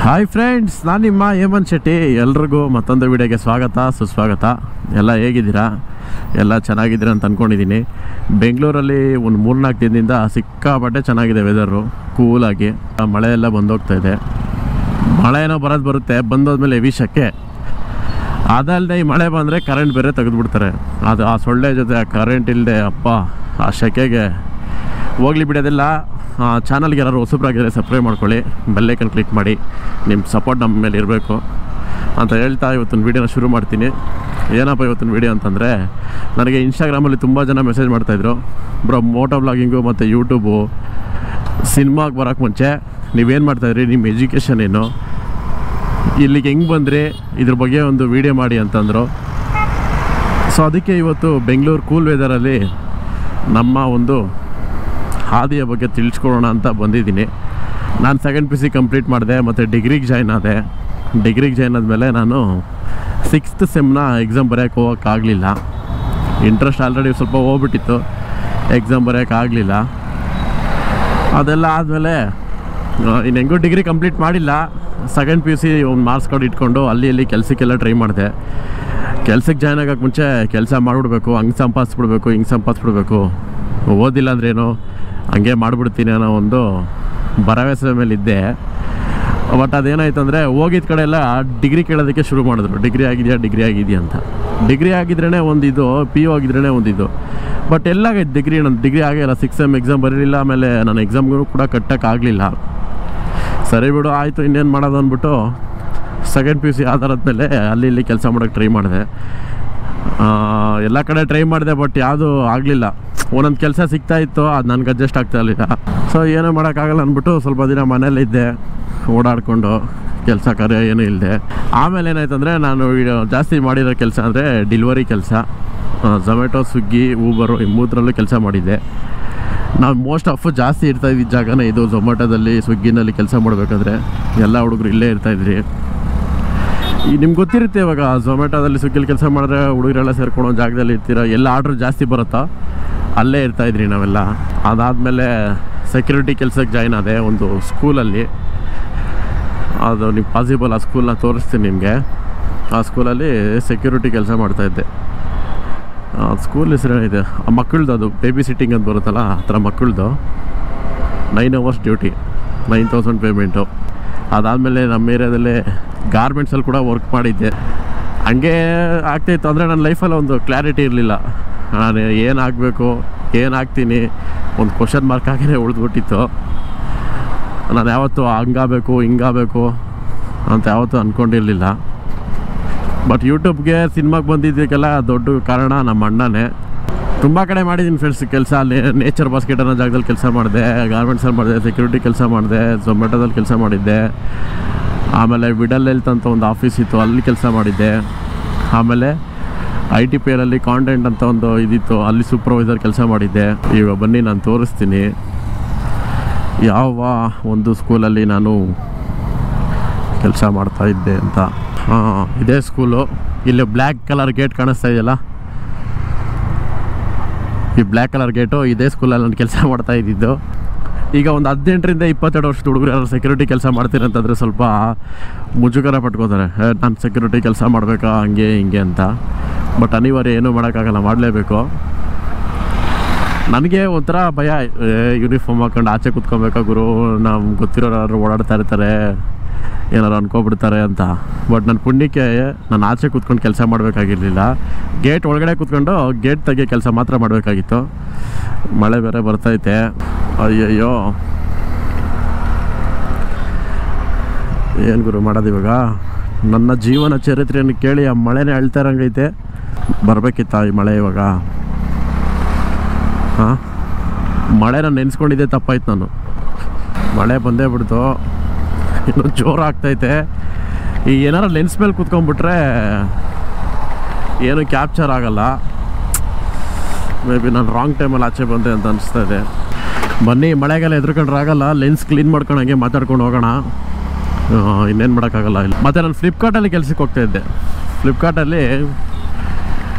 hi friends ನಾನು ನಿಮ್ಮ ಹೇಮಂತ್ ಶೆಟ್ಟಿ ಎಲ್ರಿಗೂ ಮತ್ತೊಂದು ವಿಡಿಯೋಗೆ ಸ್ವಾಗತ ಸುಸ್ವಾಗತ ಎಲ್ಲ ಹೇಗಿದ್ದೀರಾ ಎಲ್ಲ ಚೆನ್ನಾಗಿದ್ದೀರಾ ಅಂತ ಅಂದ್ಕೊಂಡಿದ್ದೀನಿ ಬೆಂಗಳೂರಲ್ಲಿ ಒಂದು ಮೂರ್ನಾಲ್ಕು ದಿನದಿಂದ ಸಿಕ್ಕಾಪಟ್ಟೆ ಚೆನ್ನಾಗಿದೆ ವೆದರು ಕೂಲಾಗಿ ಮಳೆ ಎಲ್ಲ ಬಂದೋಗ್ತಾ ಇದೆ ಮಳೆ ಏನೋ ಬರೋದು ಬರುತ್ತೆ ಬಂದೋದ್ಮೇಲೆ ಹೆವಿ ಶೆಕೆ ಅದಲ್ಲದೆ ಈ ಮಳೆ ಬಂದರೆ ಕರೆಂಟ್ ಬೇರೆ ತೆಗೆದುಬಿಡ್ತಾರೆ ಅದು ಆ ಸೊಳ್ಳೆ ಜೊತೆ ಆ ಕರೆಂಟ್ ಇಲ್ಲದೆ ಅಪ್ಪ ಆ ಶೆಕೆಗೆ ಹೋಗ್ಲಿ ಬಿಡೋದಿಲ್ಲ ಚಾನಲ್ಗೆ ಯಾರು ಹೊಸಬ್ರಾಗಿದ್ದರೆ ಸಬ್ಸ್ಕ್ರೈಬ್ ಮಾಡ್ಕೊಳ್ಳಿ ಬೆಲ್ಲೈಕನ್ ಕ್ಲಿಕ್ ಮಾಡಿ ನಿಮ್ಮ ಸಪೋರ್ಟ್ ನಮ್ಮ ಮೇಲೆ ಇರಬೇಕು ಅಂತ ಹೇಳ್ತಾ ಇವತ್ತಿನ ವೀಡಿಯೋನ ಶುರು ಮಾಡ್ತೀನಿ ಏನಪ್ಪ ಇವತ್ತಿನ ವೀಡಿಯೋ ಅಂತಂದರೆ ನನಗೆ ಇನ್ಸ್ಟಾಗ್ರಾಮಲ್ಲಿ ತುಂಬ ಜನ ಮೆಸೇಜ್ ಮಾಡ್ತಾಯಿದ್ರು ಬ್ರೋ ಮೋಟೋ ಬ್ಲಾಗಿಂಗು ಮತ್ತು ಯೂಟ್ಯೂಬು ಸಿನಿಮಾಗೆ ಬರೋಕ್ಕೆ ಮುಂಚೆ ನೀವೇನು ಮಾಡ್ತಾಯಿದ್ರಿ ನಿಮ್ಮ ಎಜುಕೇಷನ್ ಏನು ಇಲ್ಲಿಗೆ ಹೆಂಗೆ ಬಂದ್ರಿ ಇದ್ರ ಬಗ್ಗೆ ಒಂದು ವಿಡಿಯೋ ಮಾಡಿ ಅಂತಂದರು ಸೊ ಅದಕ್ಕೆ ಇವತ್ತು ಬೆಂಗಳೂರು ಕೂಲ್ ವೆದರಲ್ಲಿ ನಮ್ಮ ಒಂದು ಹಾದಿಯ ಬಗ್ಗೆ ತಿಳಿಸ್ಕೊಡೋಣ ಅಂತ ಬಂದಿದ್ದೀನಿ ನಾನು ಸೆಕೆಂಡ್ ಪಿ ಸಿ ಕಂಪ್ಲೀಟ್ ಮಾಡಿದೆ ಮತ್ತು ಡಿಗ್ರಿಗೆ ಜಾಯ್ನ್ ಆದೆ ಡಿಗ್ರಿಗೆ ಜಾಯ್ನ್ ಆದಮೇಲೆ ನಾನು ಸಿಕ್ಸ್ತ್ ಸೆಮ್ನ ಎಕ್ಸಾಮ್ ಬರೆಯೋಕ್ಕೆ ಹೋಗೋಕ್ಕಾಗಲಿಲ್ಲ ಇಂಟ್ರೆಸ್ಟ್ ಆಲ್ರೆಡಿ ಸ್ವಲ್ಪ ಹೋಗ್ಬಿಟ್ಟಿತ್ತು ಎಕ್ಸಾಮ್ ಬರೆಯೋಕ್ಕಾಗಲಿಲ್ಲ ಅದೆಲ್ಲ ಆದಮೇಲೆ ಇನ್ನು ಹೆಂಗೂ ಡಿಗ್ರಿ ಕಂಪ್ಲೀಟ್ ಮಾಡಿಲ್ಲ ಸೆಕೆಂಡ್ ಪಿ ಯು ಸಿ ಒಂದು ಮಾರ್ಕ್ಸ್ ಕಾರ್ಡ್ ಇಟ್ಕೊಂಡು ಅಲ್ಲಿ ಇಲ್ಲಿ ಕೆಲಸಕ್ಕೆಲ್ಲ ಟ್ರೈ ಮಾಡಿದೆ ಕೆಲ್ಸಕ್ಕೆ ಜಾಯ್ನ್ ಆಗೋಕ್ಕೆ ಮುಂಚೆ ಕೆಲಸ ಮಾಡಿಬಿಡ್ಬೇಕು ಹಂಗೆ ಸಂಪಾದಿಸ್ಬಿಡ್ಬೇಕು ಹಿಂಗೆ ಸಂಪಾದಿಸ್ಬಿಡ್ಬೇಕು ಓದಿಲ್ಲ ಅಂದ್ರೇನು ಹಂಗೆ ಮಾಡಿಬಿಡ್ತೀನಿ ಅನ್ನೋ ಒಂದು ಭರವಸೆ ಮೇಲೆ ಇದ್ದೆ ಬಟ್ ಅದೇನಾಯ್ತು ಅಂದರೆ ಹೋಗಿದ್ದ ಕಡೆ ಎಲ್ಲ ಡಿಗ್ರಿ ಕೇಳೋದಕ್ಕೆ ಶುರು ಮಾಡಿದ್ರು ಡಿಗ್ರಿ ಆಗಿದೆಯಾ ಡಿಗ್ರಿ ಆಗಿದೆಯಾ ಅಂತ ಡಿಗ್ರಿ ಆಗಿದ್ರೇ ಒಂದಿದು ಪಿ ಯು ಆಗಿದ್ರೇ ಒಂದಿದು ಬಟ್ ಎಲ್ಲ ಡಿಗ್ರಿ ನನ್ನ ಡಿಗ್ರಿ ಆಗಿಲ್ಲ ಸಿಕ್ಸ್ ಎಮ್ ಎಕ್ಸಾಮ್ ಬರಲಿಲ್ಲ ಆಮೇಲೆ ನಾನು ಎಕ್ಸಾಮ್ಗೂ ಕೂಡ ಕಟ್ಟೋಕ್ಕಾಗಲಿಲ್ಲ ಸರಿ ಬಿಡು ಆಯಿತು ಇನ್ನೇನು ಮಾಡೋದು ಅಂದ್ಬಿಟ್ಟು ಸೆಕೆಂಡ್ ಪಿ ಯು ಸಿ ಆಧಾರದ ಮೇಲೆ ಅಲ್ಲಿ ಇಲ್ಲಿ ಕೆಲಸ ಮಾಡೋಕ್ಕೆ ಟ್ರೈ ಮಾಡಿದೆ ಎಲ್ಲ ಕಡೆ ಟ್ರೈ ಮಾಡಿದೆ ಬಟ್ ಯಾವುದು ಆಗಲಿಲ್ಲ ಒಂದೊಂದು ಕೆಲಸ ಸಿಗ್ತಾ ಇತ್ತು ಅದು ನನಗೆ ಅಡ್ಜಸ್ಟ್ ಆಗ್ತಾ ಇರಲಿಲ್ಲ ಸೊ ಏನೂ ಮಾಡೋಕ್ಕಾಗಲ್ಲ ಅಂದ್ಬಿಟ್ಟು ಸ್ವಲ್ಪ ದಿನ ಮನೇಲಿದ್ದೆ ಓಡಾಡಿಕೊಂಡು ಕೆಲಸ ಕಾರ್ಯ ಏನೂ ಇಲ್ಲದೆ ಆಮೇಲೆ ಏನಾಯ್ತು ಅಂದರೆ ನಾನು ಈ ಜಾಸ್ತಿ ಮಾಡಿರೋ ಕೆಲಸ ಅಂದರೆ ಡಿಲಿವರಿ ಕೆಲಸ ಝೊಮ್ಯಾಟೊ ಸ್ವಿಗ್ಗಿ ಊಬರು ಈ ಮೂತ್ರಲ್ಲೂ ಕೆಲಸ ಮಾಡಿದ್ದೆ ನಾವು ಮೋಸ್ಟ್ ಆಫ್ ಜಾಸ್ತಿ ಇರ್ತಾ ಇದ್ದಿದ್ದ ಜಾಗನೇ ಇದು ಝೊಮ್ಯಾಟೊದಲ್ಲಿ ಸ್ವಿಗ್ಗಿನಲ್ಲಿ ಕೆಲಸ ಮಾಡಬೇಕಾದ್ರೆ ಎಲ್ಲ ಹುಡುಗರು ಇಲ್ಲೇ ಇರ್ತಾಯಿದ್ರಿ ಈ ನಿಮ್ಗೆ ಗೊತ್ತಿರುತ್ತೆ ಇವಾಗ ಝೊಮ್ಯಾಟೊದಲ್ಲಿ ಸ್ವಿಗ್ಗಿಲಿ ಕೆಲಸ ಮಾಡಿದ್ರೆ ಹುಡುಗರೆಲ್ಲ ಸೇರ್ಕೊಂಡು ಒಂದು ಜಾಗದಲ್ಲಿ ಇರ್ತೀರ ಎಲ್ಲ ಆರ್ಡ್ರ್ ಜಾಸ್ತಿ ಬರುತ್ತಾ ಅಲ್ಲೇ ಇರ್ತಾಯಿದ್ರಿ ನಾವೆಲ್ಲ ಅದಾದಮೇಲೆ ಸೆಕ್ಯೂರಿಟಿ ಕೆಲಸಕ್ಕೆ ಜಾಯ್ನ್ ಆದೆ ಒಂದು ಸ್ಕೂಲಲ್ಲಿ ಅದು ನೀವು ಪಾಸಿಬಲ್ ಆ ಸ್ಕೂಲ್ನ ತೋರಿಸ್ತೀನಿ ನಿಮಗೆ ಆ ಸ್ಕೂಲಲ್ಲಿ ಸೆಕ್ಯೂರಿಟಿ ಕೆಲಸ ಮಾಡ್ತಾಯಿದ್ದೆ ಆ ಸ್ಕೂಲ್ ಹೆಸರು ಏನಿದೆ ಆ ಮಕ್ಕಳದು ಅದು ಬೇಬಿ ಸಿಟ್ಟಿಂಗ್ ಅಂತ ಬರುತ್ತಲ್ಲ ಆ ಥರ ಮಕ್ಕಳದು nine hours duty nine thousand payment ಅದಾದಮೇಲೆ ನಮ್ಮ ಏರಿಯಾದಲ್ಲೇ ಗಾರ್ಮೆಂಟ್ಸಲ್ಲಿ ಕೂಡ ವರ್ಕ್ ಮಾಡಿದ್ದೆ ಹಂಗೆ ಆಗ್ತಾಯಿತ್ತು ಅಂದರೆ ನನ್ನ ಲೈಫಲ್ಲಿ ಒಂದು ಕ್ಲಾರಿಟಿ ಇರಲಿಲ್ಲ ನಾನು ಏನಾಗಬೇಕು ಏನಾಗ್ತೀನಿ ಒಂದು ಕ್ವಶನ್ ಮಾರ್ಕ್ ಆಗಿನೇ ಉಳಿದ್ಬಿಟ್ಟಿತ್ತು ನಾನು ಯಾವತ್ತೂ ಹಂಗಾಗಬೇಕು ಹಿಂಗಾಗಬೇಕು ಅಂತ ಯಾವತ್ತೂ ಅಂದ್ಕೊಂಡಿರಲಿಲ್ಲ ಬಟ್ ಯೂಟ್ಯೂಬ್ಗೆ ಸಿನಿಮಾಗೆ ಬಂದಿದ್ದಕ್ಕೆಲ್ಲ ದೊಡ್ಡ ಕಾರಣ ನಮ್ಮ ಅಣ್ಣನೇ ತುಂಬ ಕಡೆ ಮಾಡಿದ್ದೀನಿ ಫ್ರೆಂಡ್ಸ್ ಕೆಲಸ ಅಲ್ಲಿ ನೇಚರ್ ಬಾಸ್ಕೆಟ್ ಅನ್ನೋ ಜಾಗದಲ್ಲಿ ಕೆಲಸ ಮಾಡಿದೆ ಗಾರ್ಮೆಂಟ್ಸಲ್ಲಿ ಮಾಡಿದೆ ಸೆಕ್ಯೂರಿಟಿ ಕೆಲಸ ಮಾಡಿದೆ ಝೊಮ್ಯಾಟೊದಲ್ಲಿ ಕೆಲಸ ಮಾಡಿದ್ದೆ ಆಮೇಲೆ ವಿಡಲ್ ಹೆಲ್ತ್ ಅಂತ ಒಂದು ಆಫೀಸ್ ಇತ್ತು ಅಲ್ಲಿ ಕೆಲಸ ಮಾಡಿದ್ದೆ ಆಮೇಲೆ ಐ ಟಿ ಪಿ ಎಲಲ್ಲಿ ಕಾಂಟೆಂಟ್ ಅಂತ ಒಂದು ಇದಿತ್ತು ಅಲ್ಲಿ ಸೂಪರ್ವೈಸರ್ ಕೆಲಸ ಮಾಡಿದ್ದೆ ಈಗ ಬನ್ನಿ ನಾನು ತೋರಿಸ್ತೀನಿ ಯಾವ ಒಂದು ಸ್ಕೂಲಲ್ಲಿ ನಾನು ಕೆಲಸ ಮಾಡ್ತಾ ಇದ್ದೆ ಅಂತ ಹಾಂ ಇದೇ ಸ್ಕೂಲು ಇಲ್ಲಿ ಬ್ಲ್ಯಾಕ್ ಕಲರ್ ಗೇಟ್ ಕಾಣಿಸ್ತಾ ಇದೆಯಲ್ಲ ಈ ಬ್ಲ್ಯಾಕ್ ಕಲರ್ ಗೇಟು ಇದೇ ಸ್ಕೂಲಲ್ಲಿ ನಾನು ಕೆಲಸ ಮಾಡ್ತಾ ಇದ್ದಿದ್ದು ಈಗ ಒಂದು ಹದಿನೆಂಟರಿಂದ ಇಪ್ಪತ್ತೆರಡು ವರ್ಷದ ಹುಡುಗರು ಯಾರು ಸೆಕ್ಯೂರಿಟಿ ಕೆಲಸ ಮಾಡ್ತೀನಿ ಅಂತಂದರೆ ಸ್ವಲ್ಪ ಮುಜುಗರ ಪಟ್ಕೋತಾರೆ ನಾನು ಸೆಕ್ಯೂರಿಟಿ ಕೆಲಸ ಮಾಡಬೇಕಾ ಹಂಗೆ ಹಿಂಗೆ ಅಂತ ಬಟ್ ಅನಿವಾರ್ಯ ಏನೂ ಮಾಡೋಕ್ಕಾಗಲ್ಲ ಮಾಡಲೇಬೇಕು ನನಗೆ ಒಂಥರ ಭಯ ಯೂನಿಫಾರ್ಮ್ ಹಾಕೊಂಡು ಆಚೆ ಕುತ್ಕೊಬೇಕಾ ಗುರು ನಮ್ಗೆ ಗೊತ್ತಿರೋರು ಯಾರು ಓಡಾಡ್ತಾ ಇರ್ತಾರೆ ಏನಾರು ಅನ್ಕೊಬಿಡ್ತಾರೆ ಅಂತ ಬಟ್ ನನ್ನ ಪುಣ್ಯಕ್ಕೆ ನಾನು ಆಚೆ ಕೂತ್ಕೊಂಡು ಕೆಲಸ ಮಾಡಬೇಕಾಗಿರಲಿಲ್ಲ ಗೇಟ್ ಒಳಗಡೆ ಕೂತ್ಕೊಂಡು ಗೇಟ್ ತೆಗಿಯೋ ಕೆಲಸ ಮಾತ್ರ ಮಾಡಬೇಕಾಗಿತ್ತು ಮಳೆ ಬೇರೆ ಬರ್ತೈತೆ ಅಯ್ಯಯ್ಯೋ ಏನು ಗುರು ಮಾಡೋದು ಇವಾಗ ನನ್ನ ಜೀವನ ಚರಿತ್ರೆಯನ್ನು ಕೇಳಿ ಆ ಮಳೆನೇ ಅಳ್ತಾ ಇರಂಗೈತೆ ಬರಬೇಕಿತ್ತ ಈ ಮಳೆ ಇವಾಗ ಹಾಂ ಮಳೆನ ನೆನೆಸ್ಕೊಂಡಿದ್ದೆ ತಪ್ಪಾಯ್ತು ನಾನು ಮಳೆ ಬಂದೇ ಬಿಡ್ತು ಇನ್ನು ಜೋರು ಆಗ್ತೈತೆ ಈ ಏನಾರು ಲೆನ್ಸ್ ಮೇಲೆ ಕೂತ್ಕೊಂಡ್ಬಿಟ್ರೆ ಏನು ಕ್ಯಾಪ್ಚರ್ ಆಗಲ್ಲ ಮೇ ಬಿ ನಾನು ರಾಂಗ್ ಟೈಮಲ್ಲಿ ಆಚೆ ಬಂದೆ ಅಂತ ಅನಿಸ್ತಾ ಇದೆ ಬನ್ನಿ ಮಳೆಗೆಲ್ಲ ಎದ್ರುಕೊಂಡ್ರೆ ಆಗಲ್ಲ ಲೆನ್ಸ್ ಕ್ಲೀನ್ ಮಾಡ್ಕೊಂಡು ಹಂಗೆ ಮಾತಾಡ್ಕೊಂಡು ಹೋಗೋಣ ಇನ್ನೇನು ಮಾಡೋಕ್ಕಾಗಲ್ಲ ಇಲ್ಲ ಮತ್ತು ನಾನು ಫ್ಲಿಪ್ಕಾರ್ಟಲ್ಲಿ ಕೆಲ್ಸಕ್ಕೆ ಹೋಗ್ತಾ ಇದ್ದೆ ಫ್ಲಿಪ್ಕಾರ್ಟಲ್ಲಿ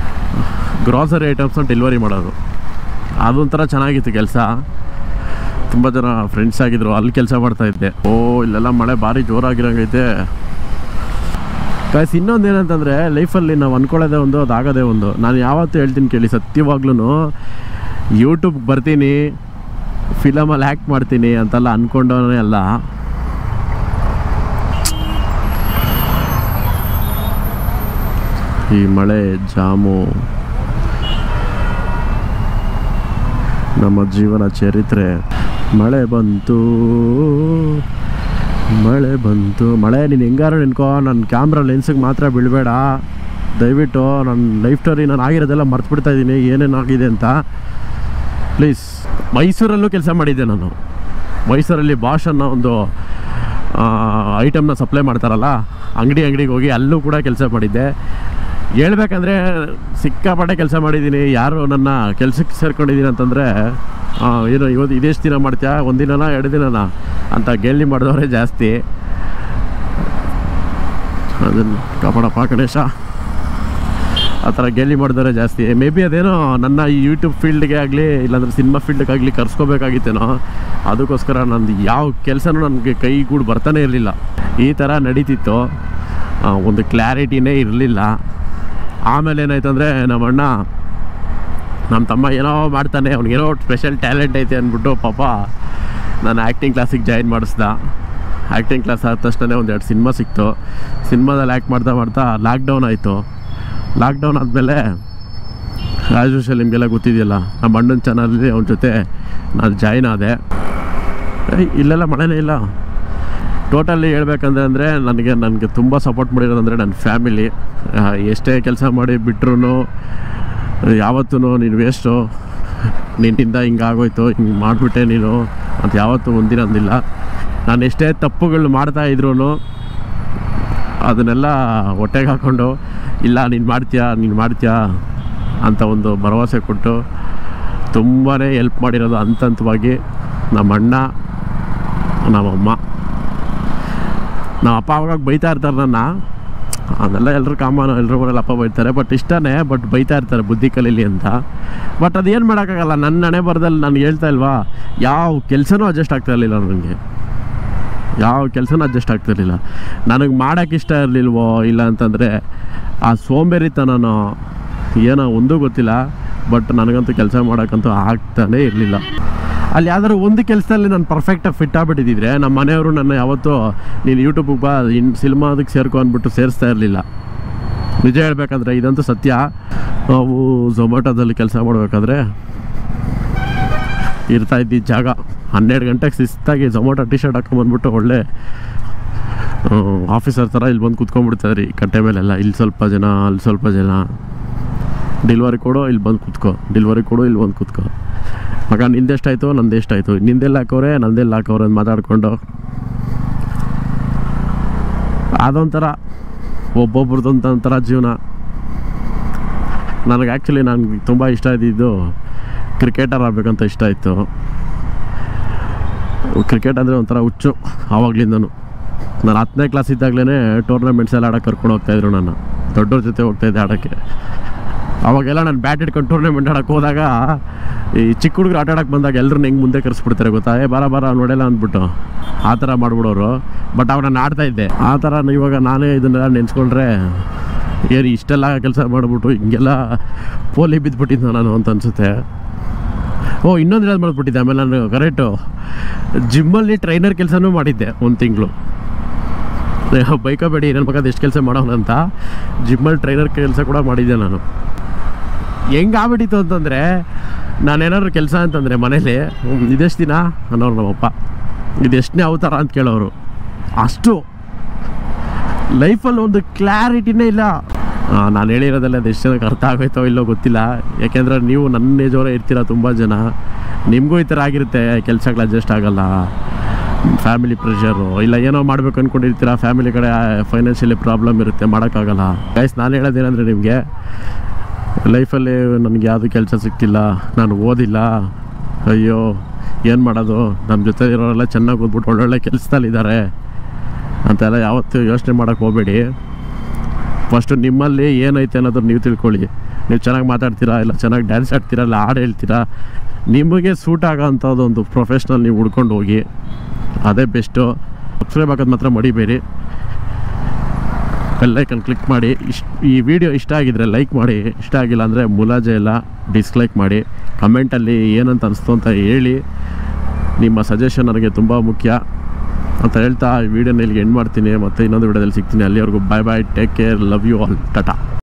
ಗ್ರಾಸರಿ ಐಟಮ್ಸ್ನ ಡೆಲಿವರಿ ಮಾಡೋದು ಅದೊಂಥರ ಚೆನ್ನಾಗಿತ್ತು ಕೆಲಸ ತುಂಬ ಜನ ಫ್ರೆಂಡ್ಸ್ ಆಗಿದ್ರು ಅಲ್ಲಿ ಕೆಲಸ ಮಾಡ್ತಾ ಇದ್ದೆ ಓ ಇಲ್ಲೆಲ್ಲ ಮಳೆ ಭಾರಿ ಜೋರಾಗಿರಂಗೈತೆ ಕಾಯ್ಸ್ ಇನ್ನೊಂದು ಏನಂತಂದರೆ ಲೈಫಲ್ಲಿ ನಾವು ಅಂದ್ಕೊಳ್ಳೋದೇ ಒಂದು ಅದಾಗೋದೇ ಒಂದು ನಾನು ಯಾವತ್ತೂ ಹೇಳ್ತೀನಿ ಕೇಳಿ ಸತ್ಯವಾಗ್ಲೂ ಯೂಟ್ಯೂಬ್ಗೆ ಬರ್ತೀನಿ ಫಿಲಮಲ್ಲಿ ಆ್ಯಕ್ಟ್ ಮಾಡ್ತೀನಿ ಅಂತೆಲ್ಲ ಅಂದ್ಕೊಂಡವನೇ ಅಲ್ಲ ಈ ಮಳೆ ಜಾಮು ನಮ್ಮ ಜೀವನ ಚರಿತ್ರೆ ಮಳೆ ಬಂತು ಮಳೆ ಬಂತು ಮಳೆ ನೀನು ಹೆಂಗಾರು ನೆನ್ಕೋ ನನ್ನ ಕ್ಯಾಮ್ರಾ ಲೆನ್ಸಿಗೆ ಮಾತ್ರ ಬೀಳಬೇಡ ದಯವಿಟ್ಟು ನನ್ನ ಲೈಫ್ ಸ್ಟೋರಿ ನಾನು ಆಗಿರೋದೆಲ್ಲ ಮರ್ತ್ಬಿಡ್ತಾ ಇದ್ದೀನಿ ಏನೇನಾಗಿದೆ ಅಂತ ಪ್ಲೀಸ್ ಮೈಸೂರಲ್ಲೂ ಕೆಲಸ ಮಾಡಿದ್ದೆ ನಾನು ಮೈಸೂರಲ್ಲಿ ಬಾಷ್ ಅನ್ನೋ ಒಂದು ಐಟಮ್ನ ಸಪ್ಲೈ ಮಾಡ್ತಾರಲ್ಲ ಅಂಗಡಿ ಅಂಗಡಿಗೆ ಹೋಗಿ ಅಲ್ಲೂ ಕೂಡ ಕೆಲಸ ಮಾಡಿದ್ದೆ ಹೇಳ್ಬೇಕಂದ್ರೆ ಸಿಕ್ಕಾಪಟ್ಟೆ ಕೆಲಸ ಮಾಡಿದ್ದೀನಿ ಯಾರು ನನ್ನ ಕೆಲಸಕ್ಕೆ ಸೇರ್ಕೊಂಡಿದ್ದೀನಿ ಅಂತಂದರೆ ಏನು ಇವತ್ತು ಇದೆಷ್ಟು ದಿನ ಮಾಡ್ತೀಯಾ ಒಂದಿನನ ಎರಡು ದಿನನ ಅಂತ ಗೇಲಿ ಮಾಡಿದವರೇ ಜಾಸ್ತಿ ಅದನ್ನು ಕಾಪಾಡಪ್ಪ ಗಣೇಶ ಆ ಥರ ಗೇಲಿ ಮಾಡಿದವರೇ ಜಾಸ್ತಿ ಮೇ ಬಿ ಅದೇನೋ ನನ್ನ ಈ ಯೂಟ್ಯೂಬ್ ಫೀಲ್ಡ್ಗೆ ಆಗಲಿ ಇಲ್ಲಾಂದ್ರೆ ಸಿನಿಮಾ ಫೀಲ್ಡ್ಗಾಗಲಿ ಕರ್ಸ್ಕೋಬೇಕಾಗಿತ್ತೇನೋ ಅದಕ್ಕೋಸ್ಕರ ನಂದು ಯಾವ ಕೆಲಸನೂ ನನಗೆ ಕೈಗೂಡು ಬರ್ತಾನೆ ಇರಲಿಲ್ಲ ಈ ಥರ ನಡೀತಿತ್ತು ಆ, ಒಂದು ಕ್ಲಾರಿಟಿನೇ ಇರಲಿಲ್ಲ ಆಮೇಲೆ ಏನಾಯ್ತು ಅಂದರೆ ನಮ್ಮ ಅಣ್ಣ ನಮ್ಮ ತಮ್ಮ ಏನೋ ಮಾಡ್ತಾನೆ ಅವ್ನಿಗೇನೋ ಸ್ಪೆಷಲ್ ಟ್ಯಾಲೆಂಟ್ ಐತೆ ಅಂದ್ಬಿಟ್ಟು ಪಾಪ ನಾನು ಆ್ಯಕ್ಟಿಂಗ್ ಕ್ಲಾಸಿಗೆ ಜಾಯಿನ್ ಮಾಡಿಸ್ದ ಆ್ಯಕ್ಟಿಂಗ್ ಕ್ಲಾಸ್ ಆದ ತಕ್ಷಣ ಒಂದೆರಡು ಸಿನಿಮಾ ಸಿಕ್ತು ಸಿನಿಮಾದಲ್ಲಿ ಆ್ಯಕ್ಟ್ ಮಾಡ್ತಾ ಮಾಡ್ತಾ ಲಾಕ್ಡೌನ್ ಆಯಿತು ಲಾಕ್ಡೌನ್ ಆದಮೇಲೆ ರಾಜು ನಿಮಗೆಲ್ಲ ಗೊತ್ತಿದೆಯಲ್ಲ ನಮ್ಮ ಅಣ್ಣನ ಚಾನಲಲ್ಲಿ ಅವನ ಜೊತೆ ನಾನು ಜಾಯಿನ್ ಆದೆ ಏಯ್, ಇಲ್ಲೆಲ್ಲ ಮಳೆನೇ ಇಲ್ಲ ಟೋಟಲಿ ಹೇಳ್ಬೇಕಂದ್ರೆ ಅಂದರೆ ನನಗೆ ನನಗೆ ತುಂಬ ಸಪೋರ್ಟ್ ಮಾಡಿರೋದಂದರೆ ನನ್ನ ಫ್ಯಾಮಿಲಿ ಎಷ್ಟೇ ಕೆಲಸ ಮಾಡಿ ಬಿಟ್ರು ಯಾವತ್ತೂ ನೀನು ವೇಸ್ಟು ನಿನ್ನಿಂದ ಹಿಂಗಾಗೋಯ್ತು ಹಿಂಗೆ ಮಾಡಿಬಿಟ್ಟೆ ನೀನು ಅಂತ ಯಾವತ್ತೂ ಒಂದಿನ ಅಂದಿಲ್ಲ ನಾನು ಎಷ್ಟೇ ತಪ್ಪುಗಳು ಮಾಡ್ತಾ ಇದ್ರೂ ಅದನ್ನೆಲ್ಲ ಹೊಟ್ಟೆಗೆ ಹಾಕ್ಕೊಂಡು ಇಲ್ಲ ನೀನು ಮಾಡ್ತೀಯಾ ನೀನು ಮಾಡ್ತೀಯಾ ಅಂತ ಒಂದು ಭರವಸೆ ಕೊಟ್ಟು ತುಂಬಾ ಹೆಲ್ಪ್ ಮಾಡಿರೋದು ಹಂತ ಹಂತವಾಗಿ ನಮ್ಮ ಅಣ್ಣ ನಮ್ಮಮ್ಮ ನಮ್ಮ ಅಪ್ಪ ಅವಾಗ ಬೈತಾ ಇರ್ತಾರೆ ನನ್ನ ಅದೆಲ್ಲ ಎಲ್ಲರೂ ಕಾಮನ್ ಎಲ್ಲರೂ ಮನೇಲಿ ಅಪ್ಪ ಬೈತಾರೆ ಬಟ್ ಇಷ್ಟನೇ ಬಟ್ ಬೈತಾ ಇರ್ತಾರೆ ಬುದ್ಧಿ ಕಲೀಲಿ ಅಂತ ಬಟ್ ಅದೇನು ಮಾಡೋಕ್ಕಾಗಲ್ಲ ನನ್ನ ಹಣೆ ಬರದಲ್ಲಿ ನಾನು ಹೇಳ್ತಾ ಇಲ್ವಾ ಯಾವ ಕೆಲಸನೂ ಅಡ್ಜಸ್ಟ್ ಆಗ್ತಾ ಇರಲಿಲ್ಲ ನನಗೆ ಯಾವ ಕೆಲಸನೂ ಅಡ್ಜಸ್ಟ್ ಆಗ್ತಿರ್ಲಿಲ್ಲ ನನಗೆ ಮಾಡೋಕ್ಕೆ ಇಷ್ಟ ಇರಲಿಲ್ವೋ ಇಲ್ಲ ಅಂತಂದರೆ ಆ ಸೋಂಬೇರಿತನನೋ ಏನೋ ಒಂದೂ ಗೊತ್ತಿಲ್ಲ ಬಟ್ ನನಗಂತೂ ಕೆಲಸ ಮಾಡೋಕ್ಕಂತೂ ಆಗ್ತಾನೇ ಇರಲಿಲ್ಲ ಅಲ್ಲಿ ಯಾವ್ದಾದ್ರು ಒಂದು ಕೆಲಸದಲ್ಲಿ ನಾನು ಪರ್ಫೆಕ್ಟಾಗಿ ಫಿಟ್ ಆಗಿಬಿಟ್ಟಿದ್ದಿದ್ರೆ ನಮ್ಮ ಮನೆಯವರು ನನ್ನ ಯಾವತ್ತೂ ನೀನು ಯೂಟ್ಯೂಬಿಗೆ ಬಾ ಇನ್ನು ಸಿನಿಮಾದಕ್ಕೆ ಸೇರ್ಕೊ ಅಂದ್ಬಿಟ್ಟು ಸೇರಿಸ್ತಾ ಇರಲಿಲ್ಲ ನಿಜ ಹೇಳ್ಬೇಕಂದ್ರೆ ಇದಂತೂ ಸತ್ಯ ನಾವು ಝೊಮ್ಯಾಟೋದಲ್ಲಿ ಕೆಲಸ ಮಾಡಬೇಕಾದ್ರೆ ಇರ್ತಾ ಇದ್ದಿದ್ದ ಜಾಗ ಹನ್ನೆರಡು ಗಂಟೆಗೆ ಶಿಸ್ತಾಗಿ ಝೊಮ್ಯಾಟೊ ಟಿ ಶರ್ಟ್ ಹಾಕೊಂಬಂದ್ಬಿಟ್ಟು ಒಳ್ಳೆ ಆಫೀಸರ್ ಥರ ಇಲ್ಲಿ ಬಂದು ಕುತ್ಕೊಂಡ್ಬಿಡ್ತಾರೆ ರೀ ಕಟ್ಟೆ ಮೇಲೆಲ್ಲ ಇಲ್ಲಿ ಸ್ವಲ್ಪ ಜನ ಅಲ್ಲಿ ಸ್ವಲ್ಪ ಜನ ಡೆಲಿವರಿ ಕೊಡು ಇಲ್ಲಿ ಬಂದು ಕೂತ್ಕೋ ಡೆಲಿವರಿ ಕೊಡು ಇಲ್ಲಿ ಬಂದು ಕೂತ್ಕೋ ಮಗ ನಿಂದೆಷ್ಟಾಯ್ತು ನಂದು ಎಷ್ಟಾಯ್ತು ನಿಂದೆಲ್ಲ ಹಾಕವ್ರೆ ನಂದೆಲ್ಲ ಹಾಕವ್ರೆ ಅಂತ ಮಾತಾಡ್ಕೊಂಡು ಅದೊಂಥರ ಒಬ್ಬೊಬ್ರದ್ದೊಂದು ಒಂಥರ ಜೀವನ ನನಗೆ ಆ್ಯಕ್ಚುಲಿ ನನಗೆ ತುಂಬ ಇಷ್ಟ ಇದ್ದಿದ್ದು ಕ್ರಿಕೆಟರ್ ಆಗಬೇಕಂತ ಇಷ್ಟ ಇತ್ತು ಕ್ರಿಕೆಟ್ ಅಂದರೆ ಒಂಥರ ಹುಚ್ಚು ಆವಾಗ್ಲಿಂದನು ನಾನು ಹತ್ತನೇ ಕ್ಲಾಸ್ ಇದ್ದಾಗಲೇ ಟೂರ್ನಮೆಂಟ್ಸ್ ಎಲ್ಲ ಆಡೋಕೆ ಕರ್ಕೊಂಡು ಹೋಗ್ತಾಯಿದ್ರು ನಾನು ದೊಡ್ಡವ್ರ ಜೊತೆ ಹೋಗ್ತಾಯಿದ್ದೆ ಆಡೋಕ್ಕೆ ಅವಾಗೆಲ್ಲ ನಾನು ಬ್ಯಾಟ್ ಇಟ್ಕೊಂಡು ಟೂರ್ನಮೆಂಟ್ ಆಡೋಕೆ ಹೋದಾಗ ಈ ಚಿಕ್ಕ ಹುಡುಗರು ಆಟ ಆಡೋಕೆ ಬಂದಾಗ ಎಲ್ಲರನ್ನ ಹೆಂಗೆ ಮುಂದೆ ಕರೆಸ್ಬಿಡ್ತಾರೆ ಗೊತ್ತಾ ಏ ಬಾರ ಬಾರ ನೋಡೆಲ್ಲ ಅಂದ್ಬಿಟ್ಟು ಆ ಥರ ಮಾಡ್ಬಿಡೋರು ಬಟ್ ಅವಾಗ ನಾನು ಆಡ್ತಾ ಇದ್ದೆ ಆ ಥರ ಇವಾಗ ನಾನೇ ಇದನ್ನೆಲ್ಲ ನೆನೆಸ್ಕೊಂಡ್ರೆ ಏನು ಇಷ್ಟೆಲ್ಲ ಕೆಲಸ ಮಾಡಿಬಿಟ್ಟು ಹಿಂಗೆಲ್ಲ ಪೋಲಿ ಬಿದ್ದುಬಿಟ್ಟಿದ್ದೆ ನಾನು ಅಂತ ಅನಿಸುತ್ತೆ ಓ ಇನ್ನೊಂದು ಹೇಳೋದು ಮಾಡ್ಬಿಟ್ಟಿದ್ದೆ ಆಮೇಲೆ ನಾನು ಕರೆಕ್ಟು ಜಿಮ್ಮಲ್ಲಿ ಟ್ರೈನರ್ ಕೆಲಸನೂ ಮಾಡಿದ್ದೆ ಒಂದು ತಿಂಗಳು ಬೈಕಬೇಡಿ ನನ್ನ ಬೇಕಾದ ಎಷ್ಟು ಕೆಲಸ ಮಾಡೋಣ ಅಂತ ಜಿಮ್ಮಲ್ಲಿ ಟ್ರೈನರ್ ಕೆಲಸ ಕೂಡ ಮಾಡಿದ್ದೆ ನಾನು ಹೆಂಗೆ ಆಗ್ಬಿಟ್ಟಿತ್ತು ಅಂತಂದರೆ ನಾನೇನಾದ್ರು ಕೆಲಸ ಅಂತಂದರೆ ಮನೇಲಿ ಹ್ಮ್, ಇದೆಷ್ಟು ದಿನ ಅನ್ನೋರು ನಮ್ಮಪ್ಪ ಇದೆಷ್ಟನೇ ಅವತಾರ ಅಂತ ಕೇಳೋರು ಅಷ್ಟು ಲೈಫಲ್ಲಿ ಒಂದು ಕ್ಲಾರಿಟಿನೇ ಇಲ್ಲ ನಾನು ಹೇಳಿರೋದೆಲ್ಲ ಅದು ಎಷ್ಟು ಜನಕ್ಕೆ ಅರ್ಥ ಆಗೋಯ್ತೋ ಇಲ್ಲೋ ಗೊತ್ತಿಲ್ಲ ಯಾಕೆಂದರೆ ನೀವು ನನ್ನ ಏಜವರೇ ಇರ್ತೀರ ತುಂಬ ಜನ ನಿಮಗೂ ಈ ಥರ ಆಗಿರುತ್ತೆ ಕೆಲಸಗಳು ಅಡ್ಜಸ್ಟ್ ಆಗಲ್ಲ ಫ್ಯಾಮಿಲಿ ಪ್ರೆಷರು ಇಲ್ಲ ಏನೋ ಮಾಡಬೇಕು ಅಂದ್ಕೊಂಡಿರ್ತೀರ ಫ್ಯಾಮಿಲಿ ಕಡೆ ಫೈನಾನ್ಷಿಯಲಿ ಪ್ರಾಬ್ಲಮ್ ಇರುತ್ತೆ ಮಾಡೋಕ್ಕಾಗಲ್ಲ ಗೈಸ್ ನಾನು ಹೇಳೋದೇನೆಂದರೆ ನಿಮಗೆ ಲೈಫಲ್ಲಿ ನನಗೆ ಯಾವುದು ಕೆಲಸ ಸಿಕ್ತಿಲ್ಲ ನಾನು ಓದಿಲ್ಲ ಅಯ್ಯೋ ಏನು ಮಾಡೋದು ನಮ್ಮ ಜೊತೆ ಇರೋರೆಲ್ಲ ಚೆನ್ನಾಗಿ ಓದ್ಬಿಟ್ಟು ಒಳ್ಳೊಳ್ಳೆ ಕೆಲಸದಲ್ಲಿದ್ದಾರೆ ಅಂತೆಲ್ಲ ಯಾವತ್ತೂ ಯೋಚನೆ ಮಾಡೋಕ್ಕೆ ಹೋಗಬೇಡಿ ಫಸ್ಟು ನಿಮ್ಮಲ್ಲಿ ಏನೈತೆ ಅನ್ನೋದನ್ನ ನೀವು ತಿಳ್ಕೊಳ್ಳಿ ನೀವು ಚೆನ್ನಾಗಿ ಮಾತಾಡ್ತೀರಾ ಇಲ್ಲ ಚೆನ್ನಾಗಿ ಡ್ಯಾನ್ಸ್ ಆಡ್ತೀರಾ ಇಲ್ಲ ಹಾಡು ಹೇಳ್ತೀರಾ ನಿಮಗೆ ಸೂಟ್ ಆಗೋಂಥದ್ದು ಒಂದು ಪ್ರೊಫೆಷ್ನಲ್ ನೀವು ಹುಡ್ಕೊಂಡು ಹೋಗಿ ಅದೇ ಬೆಸ್ಟು ಸಬ್ಸ್ಕ್ರೈಬ್ ಆಗೋದು ಮಾತ್ರ ಮಡಿಬೇಡಿ ಬೆಲ್ಲೈಕನ್ ಕ್ಲಿಕ್ ಮಾಡಿ ಇಷ್ಟ ಈ ವಿಡಿಯೋ ಇಷ್ಟ ಆಗಿದ್ರೆ ಲೈಕ್ ಮಾಡಿ ಇಷ್ಟ ಆಗಿಲ್ಲ ಅಂದರೆ ಮುಲಾಜೆ ಎಲ್ಲ ಡಿಸ್ಲೈಕ್ ಮಾಡಿ ಕಮೆಂಟಲ್ಲಿ ಏನಂತ ಅನಿಸ್ತು ಅಂತ ಹೇಳಿ ನಿಮ್ಮ ಸಜೆಷನ್ ನನಗೆ ತುಂಬ ಮುಖ್ಯ ಅಂತ ಹೇಳ್ತಾ ಈ ವಿಡಿಯೋನ ಇಲ್ಲಿಗೆ ಎಂಡ್ ಮಾಡ್ತೀನಿ ಮತ್ತು ಇನ್ನೊಂದು ವಿಡಿಯೋದಲ್ಲಿ ಸಿಗ್ತೀನಿ ಅಲ್ಲಿವರೆಗೂ bye bye take care love you all Tata